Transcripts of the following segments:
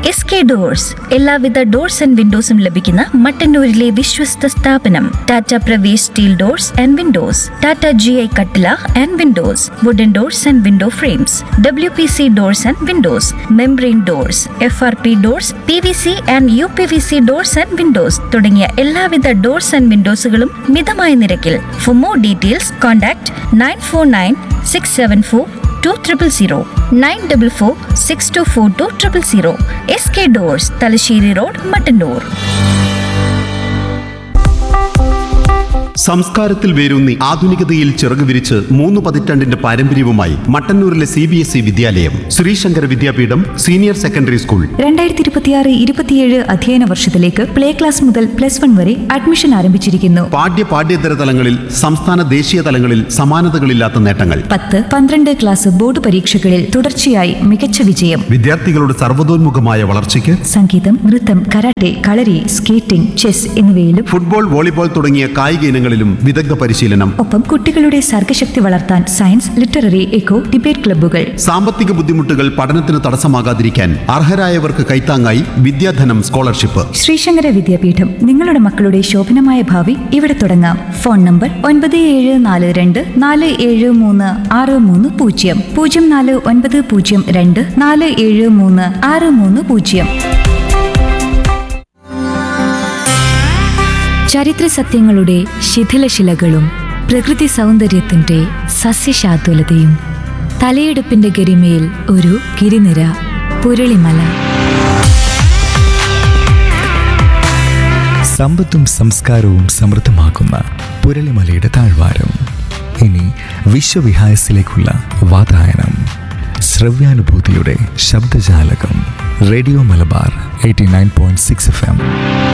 S K doors എല്ലാവിധ doors and വിൻഡോസും ലഭിക്കുന്ന മട്ടന്നൂരിലെ വിശ്വസ്ത സ്ഥാപനം Tata Pravesh steel doors and windows Tata G I കട്ടില and windows wooden doors and window frames W P C doors and windows membrane doors F R P doors P V C and U P V C doors and windows തുടങ്ങിയ എല്ലാവിധ doors and വിൻഡോസുകളും മിതമായ നിരക്കിൽ for more details contact nine four nine six seven four two triple zero nine double four six two four two triple zero S K doors Thalassery road Mattannur സംസ്കാരത്തിൽ വേരൂന്നി ആധുനികതയിൽ ചിറക് വിരിച്ച് മൂന്ന് പതിറ്റാണ്ടിന്റെ പാരമ്പര്യവുമായി മട്ടന്നൂരിലെ സി ബി എസ് ഇ വിദ്യാലയം Sreesankara Vidyapeetham senior secondary school രണ്ടായിരത്തി ഇരുപത്തിയാറ് ഇരുപത്തിയേഴ് അധ്യയന വർഷത്തിലേക്ക് പ്ലേ ക്ലാസ് മുതൽ പ്ലസ് വൺ വരെ അഡ്മിഷൻ ആരംഭിച്ചിരിക്കുന്നു പാഠ്യ പാഠ്യേതര തലങ്ങളിൽ സംസ്ഥാന ദേശീയ തലങ്ങളിൽ സമാനതകളില്ലാത്ത നേട്ടങ്ങൾ പത്ത് പന്ത്രണ്ട് ക്ലാസ് ബോർഡ് പരീക്ഷകളിൽ തുടർച്ചയായി മികച്ച വിജയം വിദ്യാർത്ഥികളുടെ സർവ്വതോന്മുഖമായ വളർച്ചയ്ക്ക് സംഗീതം നൃത്തം കരാട്ടെ കളരി സ്കേറ്റിംഗ് ചെസ് എന്നിവയിലും ഫുട്ബോൾ വോളിബോൾ തുടങ്ങിയ കായിക ഇനങ്ങളിലും വിദഗ്ധ പരിശീലനം ഒപ്പം കുട്ടികളുടെ സർഗശക്തി വളർത്താൻ സയൻസ് ലിറ്റററി എക്കോ ഡിബേറ്റ് ക്ലബ്ബുകൾ സാമ്പത്തിക ബുദ്ധിമുട്ടുകൾ പഠനത്തിന് തടസ്സമാകാതിരിക്കാൻ അർഹരായവർക്ക് കൈത്താങ്ങായി വിദ്യാധനം സ്കോളർഷിപ്പ് ശ്രീശങ്കര വിദ്യാപീഠം നിങ്ങളുടെ മക്കളുടെ ശോഭനമായ ഭാവി ഇവിടെ തുടങ്ങാം ഫോൺ നമ്പർ ഒൻപത് ഏഴ് നാല് രണ്ട് നാല് ഏഴ് മൂന്ന് ആറ് മൂന്ന് പൂജ്യം പൂജ്യം നാല് ഒൻപത് പൂജ്യം രണ്ട് നാല് ഏഴ് മൂന്ന് ആറ് മൂന്ന് പൂജ്യം ചരിത്ര സത്യങ്ങളുടെ ശിഥിലശിലകളും പ്രകൃതി സൗന്ദര്യത്തിന്റെ സസ്യശാതുലതയും തലയെടുപ്പിന്റെ ഗരിമയിൽ ഒരു ഗിരിനിര പുരളിമല സമ്പത്തും സംസ്കാരവും സമൃദ്ധമാക്കുന്ന പുരളിമലയുടെ താഴ്വാരം ഇനി വിശ്വവിഹായസിലേക്കുള്ള വാതായനം ശ്രവ്യാനുഭൂതിയുടെ ശബ്ദജാലകം radio Malabar eighty nine point six F M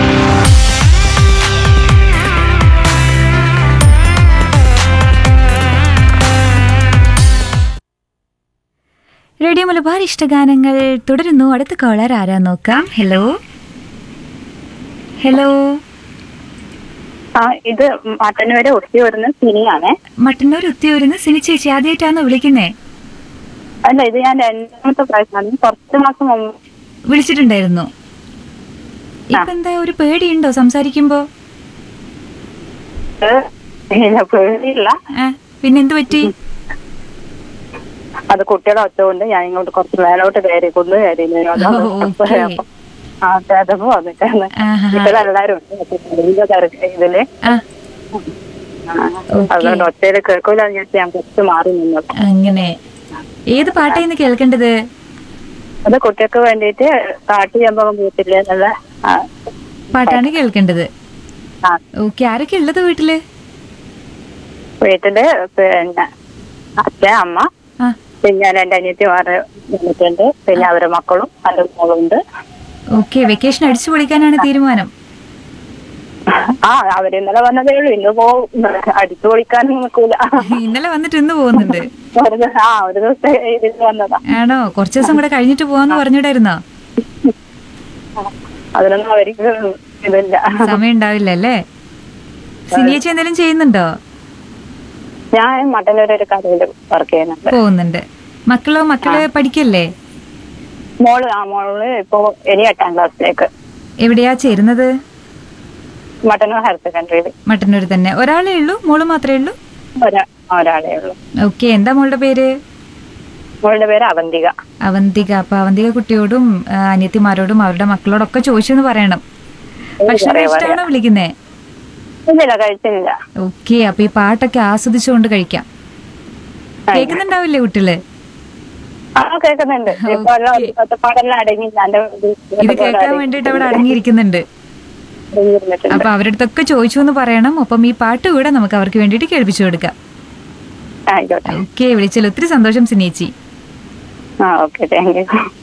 radio Malabar ഇഷ്ടഗാനങ്ങൾ തുടരുന്നു അടുത്ത കോളർ ആരാ നോക്കാം ഹലോ ഹലോ ആ ഇത് മട്ടന്നൂര് ഒത്തി വരുന്ന സിനിയാണേ മട്ടന്നൂർ ഉത്തിയൂരിന്ന് സിനി ചേച്ചി ആദ്യമായിട്ടാണോ വിളിക്കുന്നേ അല്ല ഇത് ഞാൻ രണ്ടാമത്തെ പ്രാവശ്യമാണ് കുറച്ച് മാസം മുമ്പ് വിളിച്ചിട്ടുണ്ടായിരുന്നു ഇപ്പൊ എന്താ ഒരു പേടിയുണ്ടോ സംസാരിക്കുമ്പോ ഇല്ല, പേടിയില്ല ആ, പിന്നെ എന്ത് പറ്റി അത് കുട്ടികളെ ഒച്ച കൊണ്ട് ഞാൻ ഇങ്ങോട്ട് കുറച്ച് മേലോട്ട് കയറി കുന്ന് കയറി ഓ, ഓക്കേ. ആ ചേതപ്പോ വന്നിട്ടാണ് ആഹാ. കുട്ടികളെല്ലാരും ഉണ്ട് അപ്പൊ ഇതിന്റെ തിരക്ക് ഇതില് ആ ആ, അതുകൊണ്ട് ഒച്ചയില് കേൾക്കൂലെന്ന് വിചാരിച്ച് ഞാൻ കുറച്ച് മാറി നിന്നത് അങ്ങനെ ഏത് പാട്ടായിന്ന് കേൾക്കേണ്ടത് അത് കുട്ടികൾക്ക് വേണ്ടിയിട്ട് കാട്ടി ചെമ്പകം പൂത്തില്ലേ എന്നുള്ള ആ, പാട്ടാണ് കേൾക്കേണ്ടത് ആ ഓക്കെ ആരൊക്കെ ഉള്ളത് വീട്ടില് വീട്ടില് പിന്നെ അച്ഛൻ അമ്മ ആ പിന്നെ എന്റെ അനിയത്തിമാര് വന്നിട്ടുണ്ട് പിന്നെ അവരെ മക്കളും അവരുടെ മോളുണ്ട് ഓക്കെ വെക്കേഷൻ അടിച്ചു പൊളിക്കാനാണ് തീരുമാനം ആ അവര് ഇന്നലെ വന്നതേ ഉള്ളൂ ഇന്ന് പോകും അടിച്ചു പൊളിക്കാനും നിൽക്കൂല ഇന്നലെ വന്നിട്ട് ഇന്ന് പോകുന്നുണ്ട് ഒരു ദിവസം ആ ഒരു ദിവസം ഇതിൽ വന്നതാ ആണോ കുറച്ച് ദിവസം കൂടെ കഴിഞ്ഞിട്ട് പോവാന്ന് പറഞ്ഞിട്ടായിരുന്നോ അതിനൊന്നും അവർക്ക് ഇതില്ല സമയം ഉണ്ടാവില്ല അല്ലേ സിനിയേച്ചി എന്തെങ്കിലും ചെയ്യുന്നുണ്ടോ ഞാൻ മട്ടന്നൂർ ഒരു കടയിൽ വർക്ക് ചെയ്യുന്നുണ്ട് പോകുന്നുണ്ട് മക്കളോ മക്കള് പഠിക്കല്ലേ മോള് ആ മോള് ഇപ്പോ ഇനി എട്ടാം ക്ലാസ്സിലേക്ക് എവിടെയാ ചേരുന്നത് മട്ടന്നൂർ ഹയർ സെക്കൻഡറിയിൽ മട്ടന്നൂർ തന്നെ ഒരാളേ ഉള്ളൂ മോള് മാത്രമേ ഉള്ളൂ ഒരാ ഒരാളേ ഉള്ളൂ ഓക്കെ എന്താ മോളുടെ പേര് മോളുടെ പേര് അവന്തിക അവന്തിക അപ്പൊ അവന്തിക കുട്ടിയോടും ആ, അനിയത്തിമാരോടും അവരുടെ മക്കളോടൊക്കെ ചോദിച്ചെന്ന് പറയണം ഭക്ഷണം പറയാം, ഇഷ്ടമാണോ വിളിക്കുന്നേ ഇല്ലില്ല കഴിച്ചില്ല ഓക്കെ അപ്പൊ ഈ പാട്ടൊക്കെ ആസ്വദിച്ചുകൊണ്ട് കഴിക്കാം കേൾക്കുന്നുണ്ടാവില്ലേ കുട്ടികള് ആ കേൾക്കുന്നുണ്ട് ഇപ്പൊ എല്ലാം ഓക്കേ. ഒറ്റപ്പാടെല്ലാം അടങ്ങിയില്ല എന്റെ ഇത് കേൾക്കാൻ വേണ്ടിട്ട് അവിടെ അടങ്ങിയിരിക്കുന്നുണ്ട് അടങ്ങിയിരുന്നിട്ടുണ്ട് അപ്പൊ അവരുടെ അടുത്തൊക്കെ ചോദിച്ചു എന്ന് പറയണം ഒപ്പം ഈ പാട്ട് കൂടെ നമുക്ക് അവർക്ക് വേണ്ടിയിട്ട് കേൾപ്പിച്ചു കൊടുക്കാം ആയിക്കോട്ടെ ഓക്കെ വിളിച്ചാൽ ഒത്തിരി സന്തോഷം സിനേച്ചി ആ ഓക്കെ താങ്ക് യു